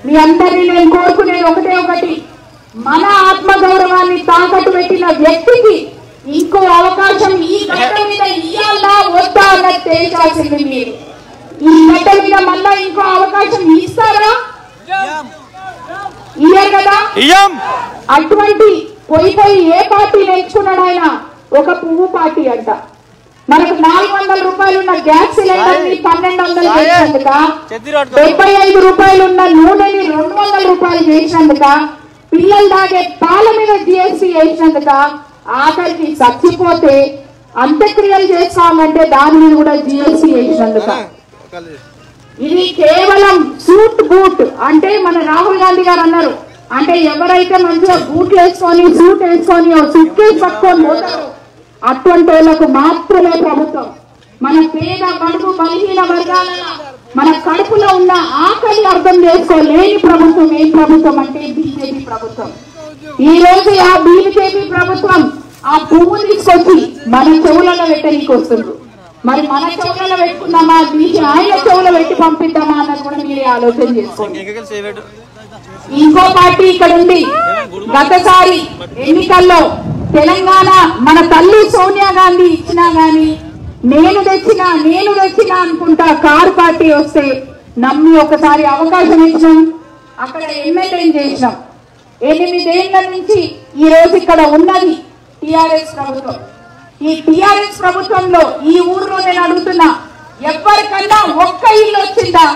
మీ అందరినీ నేను కోరుకునేది ఒకటే ఒకటి మన ఆత్మ గౌరవాన్ని తాకట్టు పెట్టిన వ్యక్తికి ఇంకో అవకాశం ఈ గడ్డ మీద ఇయ్యాలా వద్దా అన్నది తేల్చాల్సింది మీరు ఈ గడ్డ మీద మళ్ళా ఇంకో అవకాశం ఇస్తారా ఇయ్యరు కదా ఇయ్యం అటువంటి పోయి పోయి ఏ పార్టీ నేర్చుకున్నాడు ఆయన ఒక పువ్వు పార్టీ అంట మనకు నాలుగు వందల రూపాయలు ఉన్న గ్యాస్ సిలిండర్ ని పన్నెండు వందలు చేసినందుక డెబ్బై ఐదు రూపాయలు ఉన్న నూనెని రెండు వందల రూపాయలు చేసినందుక పిల్లలు తాగే పాల మీద జిఎస్టీ వేసినందుక ఆఖరికి చచ్చిపోతే అంత్యక్రియలు చేస్తామంటే దాని మీద కూడా జిఎస్టీ వేసినందుక ఇది కేవలం సూట్ బూట్ అంటే మన రాహుల్ గాంధీ గారు అన్నారు అంటే ఎవరైతే మంచిగా బూట్లు వేసుకొని సూట్ వేసుకొని సుట్ కేసు పట్టుకొని పోతారో అటువంటి వాళ్ళకు మాత్రమే ప్రభుత్వం మన పేద బడుగు బలహీన వర్గాల మన కడుపులో ఉన్న ఆకలి అర్థం చేసుకోలేని ప్రభుత్వం ఏ ప్రభుత్వం అంటే బీజేపీ ప్రభుత్వం ఈ రోజు ఆ బీజేపీ ప్రభుత్వం ఆ పువ్వు తీసుకొచ్చి మన చెవులలో పెట్టడానికి వస్తుంది మరి మన చెవులలో పెట్టుకుందామా తీసి ఆయన చెవులో పెట్టి పంపిద్దామా అన్నది కూడా మీరే ఆలోచన చేసుకోండి ఇంకో పార్టీ ఇక్కడ ఉంది గతసారి ఎన్నికల్లో తెలంగాణ మన తల్లి సోనియా గాంధీ ఇచ్చినా గాని నేను తెచ్చినా నేను తెచ్చినా అనుకుంటా కారు పార్టీ వస్తే నమ్మి ఒకసారి అవకాశం ఇచ్చినాం అక్కడ ఎమ్మెల్యేని చేసినాం ఎనిమిదేళ్ల నుంచి ఈ రోజు ఇక్కడ ఉన్నది టిఆర్ఎస్ ప్రభుత్వం ఈ టిఆర్ఎస్ ప్రభుత్వంలో ఈ ఊర్లో నేను అడుగుతున్నా ఎవరికన్నా ఒక్క ఇల్లు వచ్చిందా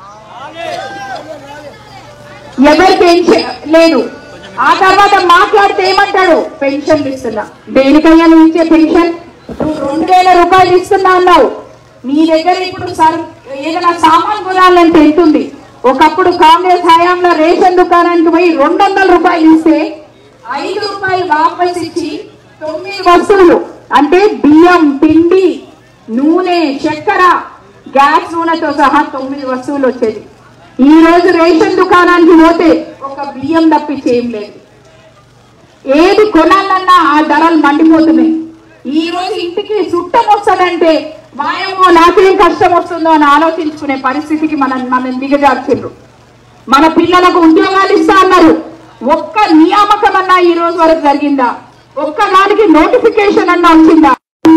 ఎవరికి ఏం చే- లేదు ఆ తర్వాత మాట్లాడితే ఏమంటాడు పెన్షన్ ఇస్తున్నా దేనికయ్యా నువ్వు ఇచ్చే పెన్షన్ నువ్వు రెండు వేల రూపాయలు ఇస్తున్నా అన్నావు నీ దగ్గర ఇప్పుడు సర్ ఏదైనా సామాన్ కొనాలంటే ఎంత ఉంది ఒకప్పుడు కాంగ్రెస్ హయాంలో రేషన్ దుకాణానికి పోయి రెండు వందల రూపాయలు ఇస్తే ఐదు రూపాయలు వాపస్ ఇచ్చి తొమ్మిది వస్తువులు అంటే బియ్యం పిండి నూనె చక్కెర గ్యాస్ నూనెతో సహా తొమ్మిది వస్తువులు వచ్చేది ఈ రోజు రేషన్ దుకాణానికి పోతే ఒక బియ్యం తప్పించి ఏం లేదు ఏది కొనాలన్నా ఆ ధరలు మండిపోతున్నాయి ఈ రోజు ఇంటికి చుట్టం వస్తుందంటే మాయమో నాకేం కష్టం వస్తుందో అని ఆలోచించుకునే పరిస్థితికి మనం మనం దిగజార్చిండ్రు మన పిల్లలకు ఉద్యోగాలు ఇస్తా అన్నారు ఒక్క నియామకం అన్నా ఈ రోజు వరకు జరిగిందా ఒక్క దానికి నోటిఫికేషన్ అన్నా వచ్చిందా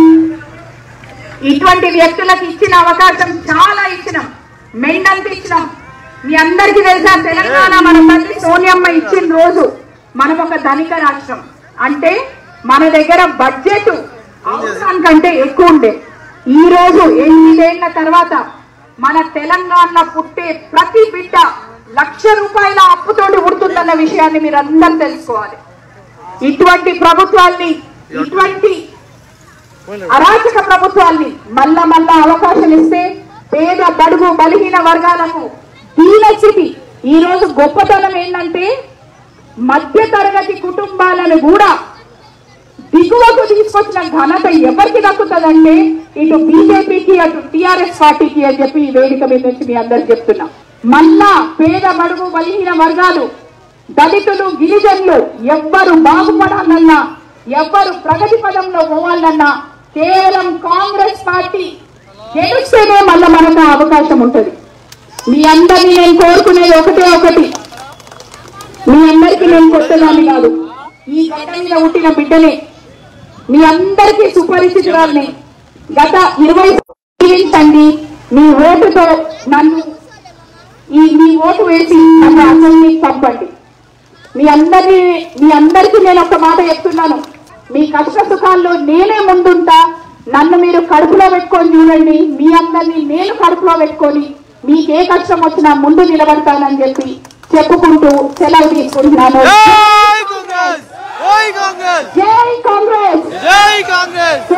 ఇటువంటి వ్యక్తులకు ఇచ్చిన అవకాశం చాలా ఇచ్చినాం మెండంత ఇచ్చినాం మీ అందరికీ తెలుసా తెలంగాణ మన తల్లి సోనియమ్మ ఇచ్చిన రోజు మనం ఒక ధనిక రాష్ట్రం అంటే మన దగ్గర బడ్జెట్ అవసరానికంటే ఎక్కువ ఉండే ఈ రోజు ఎనిమిదేళ్ల తర్వాత మన తెలంగాణ పుట్టే ప్రతి బిడ్డ లక్ష రూపాయల అప్పుతోటి పుడుతుందన్న విషయాన్ని మీరు అందరూ తెలుసుకోవాలి ఇటువంటి ప్రభుత్వాల్ని ఇటువంటి అరాచక ప్రభుత్వాల్ని మళ్ళా మళ్ళా అవకాశం ఇస్తే పేద బడుగు బలహీన వర్గాలకు దీన స్థితి ఈ రోజు గొప్పతనం ఏంటంటే మధ్య తరగతి కుటుంబాలను కూడా దిగువకు తీసుకొచ్చిన ఘనత ఎవరికి దక్కుతుందంటే ఇటు బీజేపీకి అటు టిఆర్ఎస్ పార్టీకి అని చెప్పి ఈ వేదిక మీద నుంచి మీ అందరు చెప్తున్నా మళ్ళా పేద బడుగు బలహీన వర్గాలు దళితులు గిరిజనులు ఎవ్వరు బాగుపడాలన్నా ఎవ్వరు ప్రగతి పదంలో పోవాలన్నా కేవలం కాంగ్రెస్ పార్టీ గెలిస్తేనే మళ్ళీ మనకు ఆ అవకాశం ఉంటుంది మీ అందరినీ నేను కోరుకునేది ఒకటే ఒకటి మీ అందరికీ నేను కొట్టదాన్ని కాదు ఈ గడ్డ మీద పుట్టిన బిడ్డనే మీ అందరికీ సుపరిచితురాల్ని గత ఇరవై జీవించండి మీ ఓటుతో నన్ను ఈ మీ ఓటు వేసి నన్ను అసెంబ్లీకి పంపండి మీ అందరి మీ అందరికీ నేను ఒక మాట చెప్తున్నాను మీ కష్ట సుఖాల్లో నేనే ముందుంటా నన్ను మీరు కడుపులో పెట్టుకొని చూడండి మీ అందరినీ నేను కడుపులో పెట్టుకొని మీకు ఏ కష్టం వచ్చినా ముందు నిలబడతానని చెప్పి చెప్పుకుంటూ సెలవు తీసుకుంటున్నాను జై కాంగ్రెస్ జై కాంగ్రెస్ జై కాంగ్రెస్ జై కాంగ్రెస్